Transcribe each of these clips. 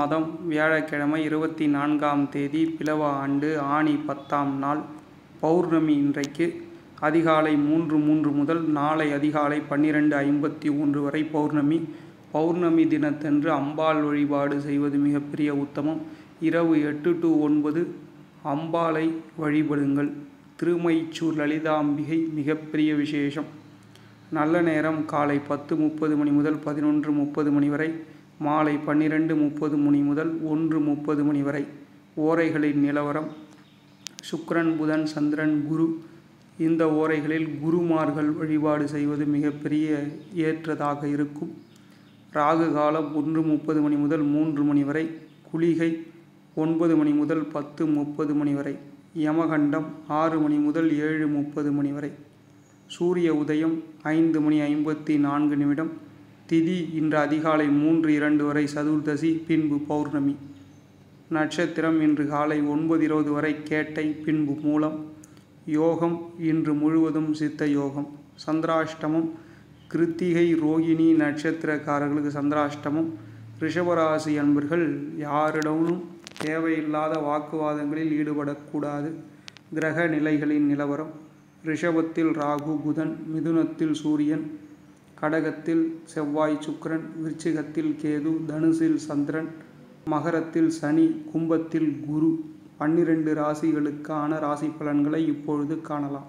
மாதம் வியாழக்கிழமை இருபத்தி நான்காம் தேதி பிலவ ஆண்டு ஆனி பத்தாம் நாள் பௌர்ணமி இன்றைக்கு அதிகாலை மூன்று மூன்று முதல் நாளை அதிகாலை பன்னிரெண்டு ஐம்பத்தி ஒன்று வரை பௌர்ணமி பௌர்ணமி தினத்தன்று அம்பாள் வழிபாடு செய்வது மிகப்பெரிய உத்தமம் இரவு எட்டு டு ஒன்பது அம்பாளை வழிபடுங்கள் திருமைச்சூர் லலிதாம்பிகை மிகப்பெரிய விசேஷம் நல்ல நேரம் காலை பத்து முப்பது மணி முதல் பதினொன்று முப்பது மணி வரை மாலை பன்னிரெண்டு முப்பது மணி முதல் ஒன்று முப்பது மணி வரை ஓரைகளின் நிலவரம் சுக்கிரன் புதன் சந்திரன் குரு இந்த ஓரைகளில் குருமார்கள் வழிபாடு செய்வது மிகப்பெரிய ஏற்றதாக இருக்கும் ராகு காலம் ஒன்று முப்பது மணி முதல் மூன்று மணி வரை குளிகை ஒன்பது மணி முதல் பத்து முப்பது மணி வரை யமகண்டம் ஆறு மணி முதல் ஏழு முப்பது மணி வரை சூரிய உதயம் ஐந்து மணி ஐம்பத்தி நான்கு நிமிடம் திதி இன்று அதிகாலை மூன்று இரண்டு வரை சதுர்தசி பின்பு பௌர்ணமி நட்சத்திரம் இன்று காலை ஒன்பது இருபது வரை கேட்டை பின்பு மூலம் யோகம் இன்று முழுவதும் சித்த யோகம் சந்திராஷ்டமம் கிருத்திகை ரோகிணி நட்சத்திரக்காரர்களுக்கு சந்திராஷ்டமம் ரிஷபராசி அன்பர்கள் யாரிடமும் தேவையில்லாத வாக்குவாதங்களில் ஈடுபடக்கூடாது கிரக நிலைகளின் நிலவரம் ரிஷபத்தில் ராகு புதன் மிதுனத்தில் சூரியன் கடகத்தில் செவ்வாய் சுக்கிரன் விருச்சிகத்தில் கேது தனுசில் சந்திரன் மகரத்தில் சனி கும்பத்தில் குரு பன்னிரண்டு ராசிகளுக்கான ராசி பலன்களை இப்பொழுது காணலாம்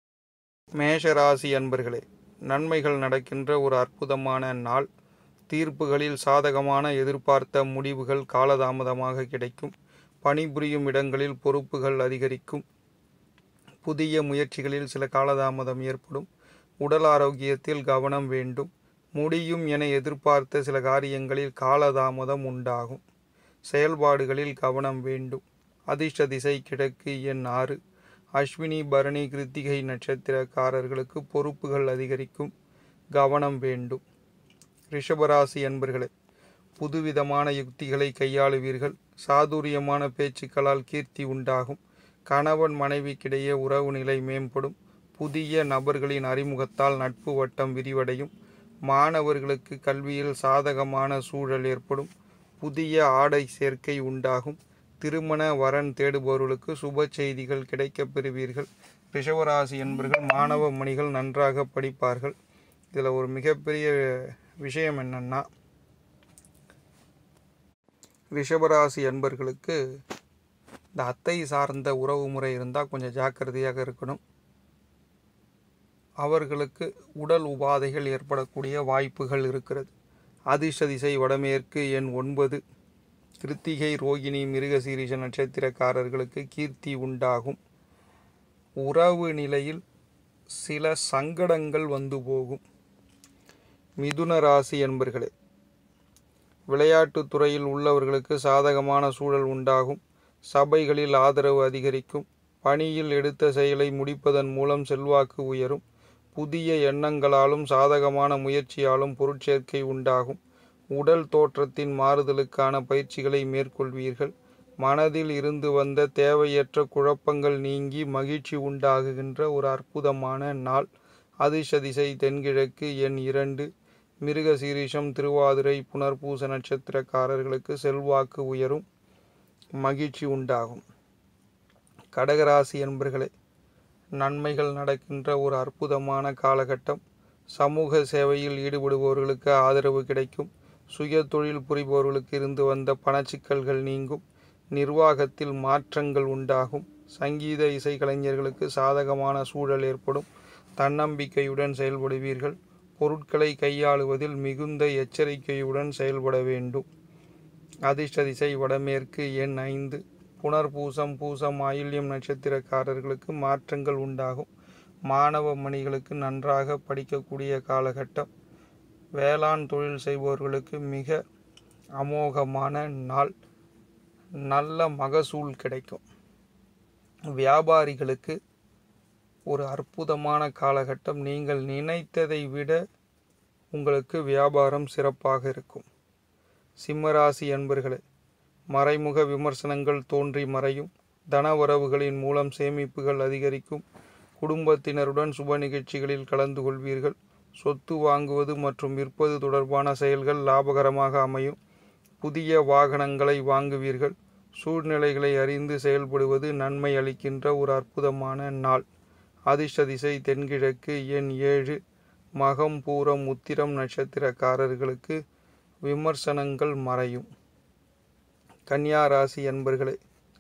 மேஷ ராசி அன்பர்களே நன்மைகள் நடக்கின்ற ஒரு அற்புதமான நாள் தீர்ப்புகளில் சாதகமான எதிர்பார்த்த முடிவுகள் காலதாமதமாக கிடைக்கும் பணிபுரியும் இடங்களில் பொறுப்புகள் அதிகரிக்கும் புதிய முயற்சிகளில் சில காலதாமதம் ஏற்படும் உடல் ஆரோக்கியத்தில் கவனம் வேண்டும் முடியும் என எதிர்பார்த்த சில காரியங்களில் காலதாமதம் உண்டாகும் செயல்பாடுகளில் கவனம் வேண்டும் அதிர்ஷ்ட திசை கிழக்கு எண் ஆறு அஸ்வினி பரணி கிருத்திகை நட்சத்திரக்காரர்களுக்கு பொறுப்புகள் அதிகரிக்கும் கவனம் வேண்டும் ரிஷபராசி என்பர்களே புதுவிதமான யுக்திகளை கையாளுவீர்கள் சாதுரியமான பேச்சுக்களால் கீர்த்தி உண்டாகும் கணவன் மனைவிக்கிடையே உறவு நிலை மேம்படும் புதிய நபர்களின் அறிமுகத்தால் நட்பு வட்டம் விரிவடையும் மாணவர்களுக்கு கல்வியில் சாதகமான சூழல் ஏற்படும் புதிய ஆடை சேர்க்கை உண்டாகும் திருமண வரன் தேடுபவர்களுக்கு சுப செய்திகள் கிடைக்கப் பெறுவீர்கள் ரிஷவராசி என்பர்கள் மாணவ மணிகள் நன்றாக படிப்பார்கள் இதில் ஒரு மிகப்பெரிய விஷயம் என்னன்னா ரிஷபராசி அன்பர்களுக்கு இந்த அத்தை சார்ந்த உறவு முறை இருந்தால் கொஞ்சம் ஜாக்கிரதையாக இருக்கணும் அவர்களுக்கு உடல் உபாதைகள் ஏற்படக்கூடிய வாய்ப்புகள் இருக்கிறது அதிர்ஷ்ட திசை வடமேற்கு எண் ஒன்பது கிருத்திகை ரோகிணி மிருகசீரிஷ நட்சத்திரக்காரர்களுக்கு கீர்த்தி உண்டாகும் உறவு நிலையில் சில சங்கடங்கள் வந்து போகும் மிதுன ராசி என்பர்களே விளையாட்டுத் துறையில் உள்ளவர்களுக்கு சாதகமான சூழல் உண்டாகும் சபைகளில் ஆதரவு அதிகரிக்கும் பணியில் எடுத்த செயலை முடிப்பதன் மூலம் செல்வாக்கு உயரும் புதிய எண்ணங்களாலும் சாதகமான முயற்சியாலும் பொருட்சேர்க்கை உண்டாகும் உடல் தோற்றத்தின் மாறுதலுக்கான பயிற்சிகளை மேற்கொள்வீர்கள் மனதில் இருந்து வந்த தேவையற்ற குழப்பங்கள் நீங்கி மகிழ்ச்சி உண்டாகுகின்ற ஒரு அற்புதமான நாள் அதிர்ஷ்ட திசை தென்கிழக்கு எண் இரண்டு மிருகசீரிஷம் திருவாதிரை புனர்பூச நட்சத்திரக்காரர்களுக்கு செல்வாக்கு உயரும் மகிழ்ச்சி உண்டாகும் கடகராசி என்பர்களே நன்மைகள் நடக்கின்ற ஒரு அற்புதமான காலகட்டம் சமூக சேவையில் ஈடுபடுபவர்களுக்கு ஆதரவு கிடைக்கும் சுய தொழில் புரிபவர்களுக்கு இருந்து வந்த பணச்சிக்கல்கள் நீங்கும் நிர்வாகத்தில் மாற்றங்கள் உண்டாகும் சங்கீத இசை கலைஞர்களுக்கு சாதகமான சூழல் ஏற்படும் தன்னம்பிக்கையுடன் செயல்படுவீர்கள் பொருட்களை கையாளுவதில் மிகுந்த எச்சரிக்கையுடன் செயல்பட வேண்டும் அதிர்ஷ்ட திசை வடமேற்கு எண் ஐந்து புனர்பூசம் பூசம் ஆயில்யம் நட்சத்திரக்காரர்களுக்கு மாற்றங்கள் உண்டாகும் மாணவ மணிகளுக்கு நன்றாக படிக்கக்கூடிய காலகட்டம் வேளாண் தொழில் செய்பவர்களுக்கு மிக அமோகமான நாள் நல்ல மகசூல் கிடைக்கும் வியாபாரிகளுக்கு ஒரு அற்புதமான காலகட்டம் நீங்கள் நினைத்ததை விட உங்களுக்கு வியாபாரம் சிறப்பாக இருக்கும் சிம்மராசி அன்பர்களே மறைமுக விமர்சனங்கள் தோன்றி மறையும் தனவரவுகளின் மூலம் சேமிப்புகள் அதிகரிக்கும் குடும்பத்தினருடன் சுப நிகழ்ச்சிகளில் கலந்து கொள்வீர்கள் சொத்து வாங்குவது மற்றும் விற்பது தொடர்பான செயல்கள் லாபகரமாக அமையும் புதிய வாகனங்களை வாங்குவீர்கள் சூழ்நிலைகளை அறிந்து செயல்படுவது நன்மை அளிக்கின்ற ஒரு அற்புதமான நாள் அதிர்ஷ்ட திசை தென்கிழக்கு எண் ஏழு மகம் பூரம் உத்திரம் நட்சத்திரக்காரர்களுக்கு விமர்சனங்கள் மறையும் கன்னியா ராசி என்பர்களே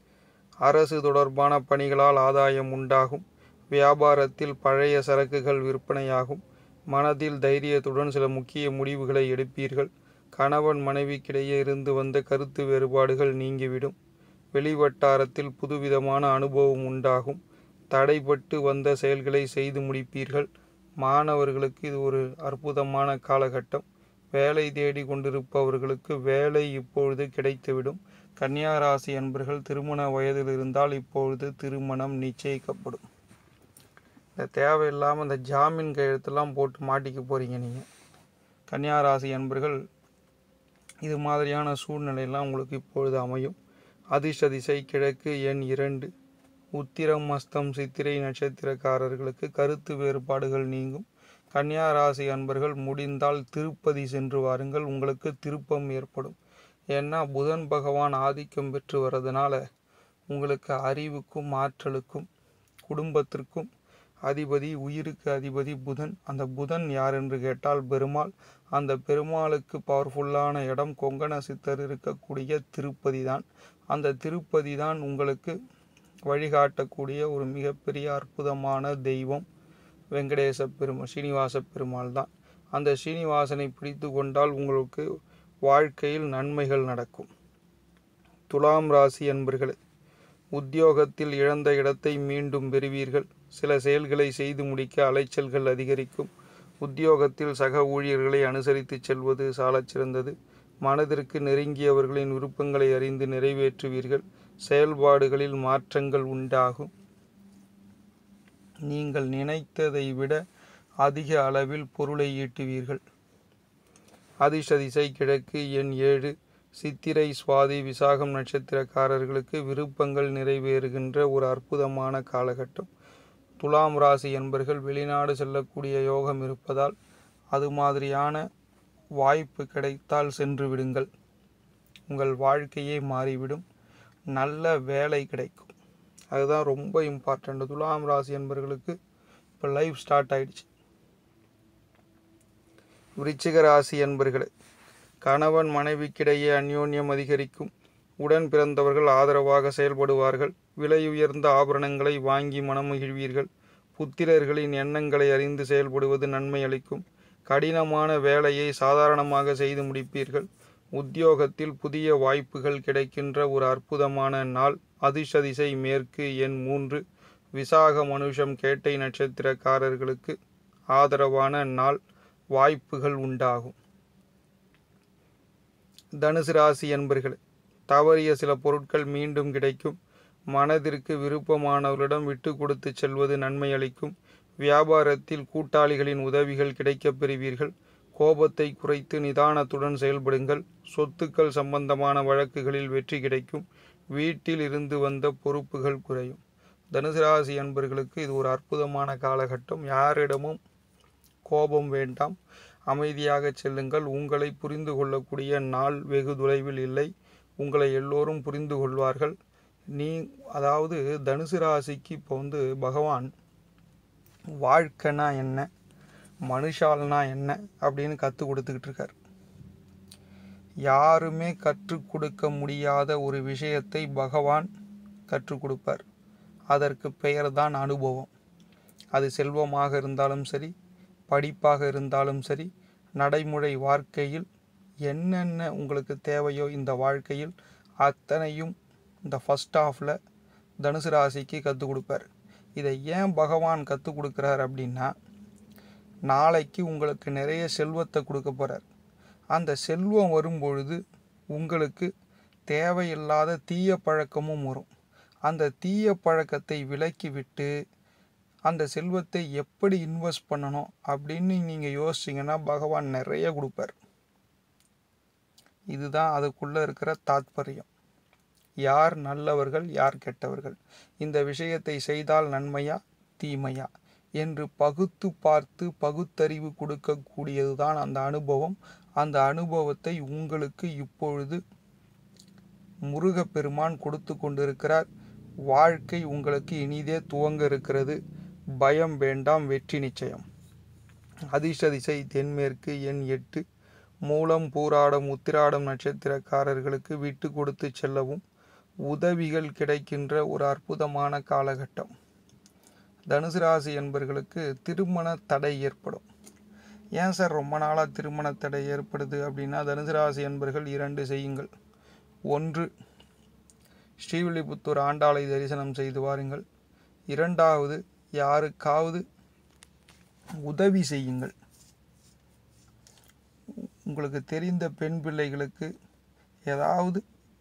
அரசு தொடர்பான பணிகளால் ஆதாயம் உண்டாகும் வியாபாரத்தில் பழைய சரக்குகள் விற்பனையாகும் மனதில் தைரியத்துடன் சில முக்கிய முடிவுகளை எடுப்பீர்கள் கணவன் மனைவிக்கிடையே இருந்து வந்த கருத்து வேறுபாடுகள் நீங்கிவிடும் வெளிவட்டாரத்தில் புதுவிதமான அனுபவம் உண்டாகும் தடைப்பட்டு வந்த செயல்களை செய்து முடிப்பீர்கள் மாணவர்களுக்கு இது ஒரு அற்புதமான காலகட்டம் வேலை தேடி கொண்டிருப்பவர்களுக்கு வேலை இப்பொழுது கிடைத்துவிடும் கன்னியா ராசி அன்பர்கள் திருமண வயதில் இருந்தால் இப்பொழுது திருமணம் நிச்சயிக்கப்படும் இந்த தேவையில்லாமல் இந்த ஜாமீன் கையெழுத்தெல்லாம் போட்டு மாட்டிக்க போகிறீங்க நீங்கள் கன்னியா ராசி அன்பர்கள் இது மாதிரியான சூழ்நிலையெல்லாம் உங்களுக்கு இப்பொழுது அமையும் அதிர்ஷ்ட திசை கிழக்கு எண் இரண்டு உத்திரம் மஸ்தம் சித்திரை நட்சத்திரக்காரர்களுக்கு கருத்து வேறுபாடுகள் நீங்கும் கன்னியா ராசி அன்பர்கள் முடிந்தால் திருப்பதி சென்று வாருங்கள் உங்களுக்கு திருப்பம் ஏற்படும் ஏன்னா புதன் பகவான் ஆதிக்கம் பெற்று வர்றதுனால உங்களுக்கு அறிவுக்கும் ஆற்றலுக்கும் குடும்பத்திற்கும் அதிபதி உயிருக்கு அதிபதி புதன் அந்த புதன் யார் என்று கேட்டால் பெருமாள் அந்த பெருமாளுக்கு பவர்ஃபுல்லான இடம் கொங்கண சித்தர் இருக்கக்கூடிய திருப்பதி தான் அந்த திருப்பதி தான் உங்களுக்கு வழிகாட்டக்கூடிய ஒரு மிகப்பெரிய அற்புதமான தெய்வம் வெங்கடேச பெருமாள் ஸ்ரீனிவாச பெருமாள் தான் அந்த ஸ்ரீனிவாசனை பிடித்து கொண்டால் உங்களுக்கு வாழ்க்கையில் நன்மைகள் நடக்கும் துலாம் ராசி என்பர்களே உத்தியோகத்தில் இழந்த இடத்தை மீண்டும் பெறுவீர்கள் சில செயல்களை செய்து முடிக்க அலைச்சல்கள் அதிகரிக்கும் உத்தியோகத்தில் சக ஊழியர்களை அனுசரித்து செல்வது சாலச் சிறந்தது மனதிற்கு நெருங்கியவர்களின் விருப்பங்களை அறிந்து நிறைவேற்றுவீர்கள் செயல்பாடுகளில் மாற்றங்கள் உண்டாகும் நீங்கள் நினைத்ததை விட அதிக அளவில் பொருளை ஈட்டுவீர்கள் அதிர்ஷ்ட திசை கிழக்கு எண் ஏழு சித்திரை சுவாதி விசாகம் நட்சத்திரக்காரர்களுக்கு விருப்பங்கள் நிறைவேறுகின்ற ஒரு அற்புதமான காலகட்டம் துலாம் ராசி என்பர்கள் வெளிநாடு செல்லக்கூடிய யோகம் இருப்பதால் அது மாதிரியான வாய்ப்பு கிடைத்தால் சென்று விடுங்கள் உங்கள் வாழ்க்கையே மாறிவிடும் நல்ல வேலை கிடைக்கும் அதுதான் ரொம்ப இம்பார்ட்டண்ட் துலாம் ராசி என்பர்களுக்கு இப்போ லைஃப் ஸ்டார்ட் ஆயிடுச்சு விருச்சிக ராசி என்பர்களே கணவன் மனைவிக்கிடையே அந்யோன்யம் அதிகரிக்கும் உடன் பிறந்தவர்கள் ஆதரவாக செயல்படுவார்கள் விலை உயர்ந்த ஆபரணங்களை வாங்கி மனமகிழ்வீர்கள் புத்திரர்களின் எண்ணங்களை அறிந்து செயல்படுவது நன்மை அளிக்கும் கடினமான வேலையை சாதாரணமாக செய்து முடிப்பீர்கள் உத்தியோகத்தில் புதிய வாய்ப்புகள் கிடைக்கின்ற ஒரு அற்புதமான நாள் அதிர்ஷ்ட திசை மேற்கு எண் மூன்று விசாக மனுஷம் கேட்டை நட்சத்திரக்காரர்களுக்கு ஆதரவான நாள் வாய்ப்புகள் உண்டாகும் தனுசு ராசி என்பர்களே தவறிய சில பொருட்கள் மீண்டும் கிடைக்கும் மனதிற்கு விருப்பமானவர்களிடம் விட்டு கொடுத்து செல்வது நன்மை அளிக்கும் வியாபாரத்தில் கூட்டாளிகளின் உதவிகள் கிடைக்கப் பெறுவீர்கள் கோபத்தை குறைத்து நிதானத்துடன் செயல்படுங்கள் சொத்துக்கள் சம்பந்தமான வழக்குகளில் வெற்றி கிடைக்கும் வீட்டில் இருந்து வந்த பொறுப்புகள் குறையும் தனுசு ராசி அன்பர்களுக்கு இது ஒரு அற்புதமான காலகட்டம் யாரிடமும் கோபம் வேண்டாம் அமைதியாக செல்லுங்கள் உங்களை புரிந்து கொள்ளக்கூடிய நாள் வெகு தொலைவில் இல்லை உங்களை எல்லோரும் புரிந்து கொள்வார்கள் நீ அதாவது தனுசு ராசிக்கு இப்போ வந்து பகவான் வாழ்க்கைனா என்ன மனுஷால்னா என்ன அப்படின்னு கற்றுக் கொடுத்துக்கிட்டு இருக்கார் யாருமே கற்றுக் கொடுக்க முடியாத ஒரு விஷயத்தை பகவான் கற்றுக் கொடுப்பார் அதற்கு பெயர்தான் அனுபவம் அது செல்வமாக இருந்தாலும் சரி படிப்பாக இருந்தாலும் சரி நடைமுறை வாழ்க்கையில் என்னென்ன உங்களுக்கு தேவையோ இந்த வாழ்க்கையில் அத்தனையும் இந்த ஃபஸ்ட் ஹாஃபில் தனுசு ராசிக்கு கற்றுக் கொடுப்பார் இதை ஏன் பகவான் கற்றுக் கொடுக்குறார் அப்படின்னா நாளைக்கு உங்களுக்கு நிறைய செல்வத்தை கொடுக்க போகிறார் அந்த செல்வம் வரும்பொழுது உங்களுக்கு தேவையில்லாத தீய பழக்கமும் வரும் அந்த தீய பழக்கத்தை விலக்கி விட்டு அந்த செல்வத்தை எப்படி இன்வெஸ்ட் பண்ணணும் அப்படின்னு நீங்கள் யோசிச்சிங்கன்னா பகவான் நிறைய கொடுப்பார் இதுதான் அதுக்குள்ளே இருக்கிற தாத்பரியம் யார் நல்லவர்கள் யார் கெட்டவர்கள் இந்த விஷயத்தை செய்தால் நன்மையா தீமையா என்று பகுத்து பார்த்து பகுத்தறிவு கொடுக்கக்கூடியது தான் அந்த அனுபவம் அந்த அனுபவத்தை உங்களுக்கு இப்பொழுது முருகப்பெருமான் கொடுத்து கொண்டிருக்கிறார் வாழ்க்கை உங்களுக்கு இனிதே துவங்க இருக்கிறது பயம் வேண்டாம் வெற்றி நிச்சயம் அதிர்ஷ்ட திசை தென்மேற்கு எண் எட்டு மூலம் பூராடம் உத்திராடம் நட்சத்திரக்காரர்களுக்கு விட்டு கொடுத்து செல்லவும் உதவிகள் கிடைக்கின்ற ஒரு அற்புதமான காலகட்டம் தனுசு ராசி என்பர்களுக்கு திருமண தடை ஏற்படும் ஏன் சார் ரொம்ப நாளாக திருமண தடை ஏற்படுது அப்படின்னா தனுசு ராசி என்பர்கள் இரண்டு செய்யுங்கள் ஒன்று ஸ்ரீவில்லிபுத்தூர் ஆண்டாளை தரிசனம் செய்து வாருங்கள் இரண்டாவது யாருக்காவது உதவி செய்யுங்கள் உங்களுக்கு தெரிந்த பெண் பிள்ளைகளுக்கு ஏதாவது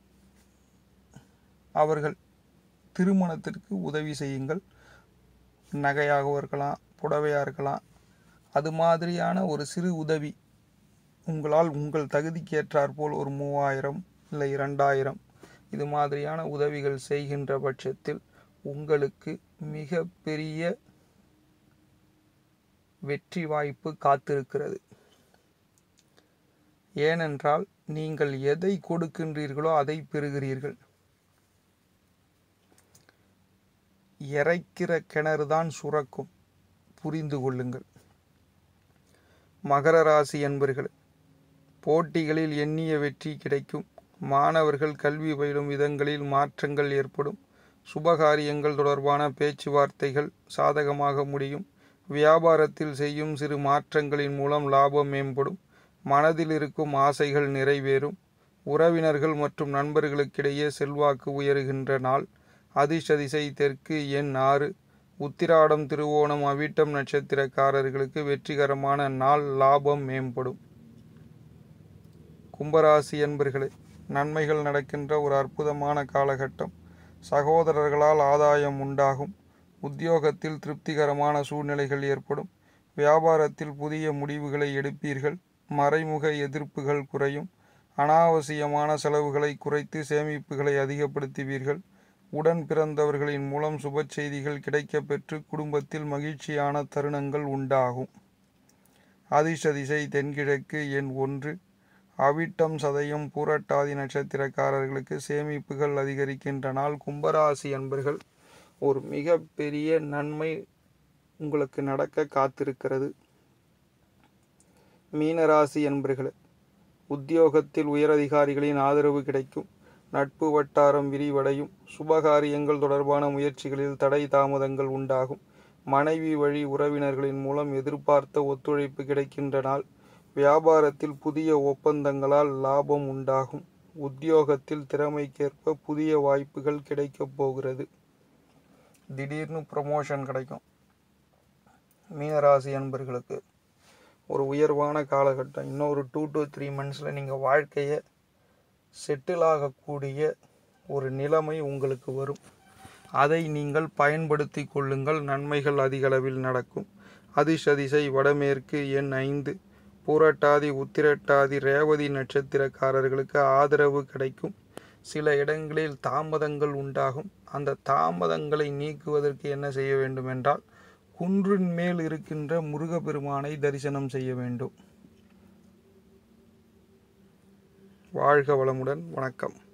அவர்கள் திருமணத்திற்கு உதவி செய்யுங்கள் நகையாகவும் இருக்கலாம் புடவையாக இருக்கலாம் அது மாதிரியான ஒரு சிறு உதவி உங்களால் உங்கள் தகுதிக்கு ஏற்றாற்போல் ஒரு மூவாயிரம் இல்லை இரண்டாயிரம் இது மாதிரியான உதவிகள் செய்கின்ற பட்சத்தில் உங்களுக்கு மிக பெரிய வெற்றி வாய்ப்பு காத்திருக்கிறது ஏனென்றால் நீங்கள் எதை கொடுக்கின்றீர்களோ அதை பெறுகிறீர்கள் இறைக்கிற கிணறு தான் சுரக்கும் புரிந்து கொள்ளுங்கள் மகர ராசி என்பர்கள் போட்டிகளில் எண்ணிய வெற்றி கிடைக்கும் மாணவர்கள் கல்வி பயிலும் விதங்களில் மாற்றங்கள் ஏற்படும் சுபகாரியங்கள் தொடர்பான பேச்சுவார்த்தைகள் சாதகமாக முடியும் வியாபாரத்தில் செய்யும் சிறு மாற்றங்களின் மூலம் லாபம் மேம்படும் மனதில் இருக்கும் ஆசைகள் நிறைவேறும் உறவினர்கள் மற்றும் நண்பர்களுக்கிடையே செல்வாக்கு உயருகின்ற நாள் அதிர்ஷ்ட திசை தெற்கு எண் ஆறு உத்திராடம் திருவோணம் அவிட்டம் நட்சத்திரக்காரர்களுக்கு வெற்றிகரமான நாள் லாபம் மேம்படும் கும்பராசி என்பர்களே நன்மைகள் நடக்கின்ற ஒரு அற்புதமான காலகட்டம் சகோதரர்களால் ஆதாயம் உண்டாகும் உத்தியோகத்தில் திருப்திகரமான சூழ்நிலைகள் ஏற்படும் வியாபாரத்தில் புதிய முடிவுகளை எடுப்பீர்கள் மறைமுக எதிர்ப்புகள் குறையும் அனாவசியமான செலவுகளை குறைத்து சேமிப்புகளை அதிகப்படுத்துவீர்கள் உடன் பிறந்தவர்களின் மூலம் சுப செய்திகள் கிடைக்கப்பெற்று குடும்பத்தில் மகிழ்ச்சியான தருணங்கள் உண்டாகும் அதிர்ஷ்ட திசை தென்கிழக்கு எண் ஒன்று அவிட்டம் சதயம் பூரட்டாதி நட்சத்திரக்காரர்களுக்கு சேமிப்புகள் அதிகரிக்கின்ற நாள் கும்பராசி அன்பர்கள் ஒரு மிக பெரிய நன்மை உங்களுக்கு நடக்க காத்திருக்கிறது மீனராசி என்பர்களே உத்தியோகத்தில் உயரதிகாரிகளின் ஆதரவு கிடைக்கும் நட்பு வட்டாரம் விரிவடையும் சுபகாரியங்கள் தொடர்பான முயற்சிகளில் தடை தாமதங்கள் உண்டாகும் மனைவி வழி உறவினர்களின் மூலம் எதிர்பார்த்த ஒத்துழைப்பு கிடைக்கின்ற நாள் வியாபாரத்தில் புதிய ஒப்பந்தங்களால் லாபம் உண்டாகும் உத்தியோகத்தில் திறமைக்கேற்ப புதிய வாய்ப்புகள் கிடைக்கப் போகிறது திடீர்னு ப்ரமோஷன் கிடைக்கும் மீனராசி அன்பர்களுக்கு ஒரு உயர்வான காலகட்டம் இன்னொரு டூ டு த்ரீ மந்த்ஸில் நீங்கள் வாழ்க்கையை செட்டில் ஆகக்கூடிய ஒரு நிலைமை உங்களுக்கு வரும் அதை நீங்கள் பயன்படுத்தி கொள்ளுங்கள் நன்மைகள் அதிகளவில் நடக்கும் அதிர்ஷ்ட திசை வடமேற்கு எண் ஐந்து பூரட்டாதி உத்திரட்டாதி ரேவதி நட்சத்திரக்காரர்களுக்கு ஆதரவு கிடைக்கும் சில இடங்களில் தாமதங்கள் உண்டாகும் அந்த தாமதங்களை நீக்குவதற்கு என்ன செய்ய வேண்டும் என்றால் குன்றின் மேல் இருக்கின்ற முருகப்பெருமானை தரிசனம் செய்ய வேண்டும் வாழ்க வளமுடன் வணக்கம்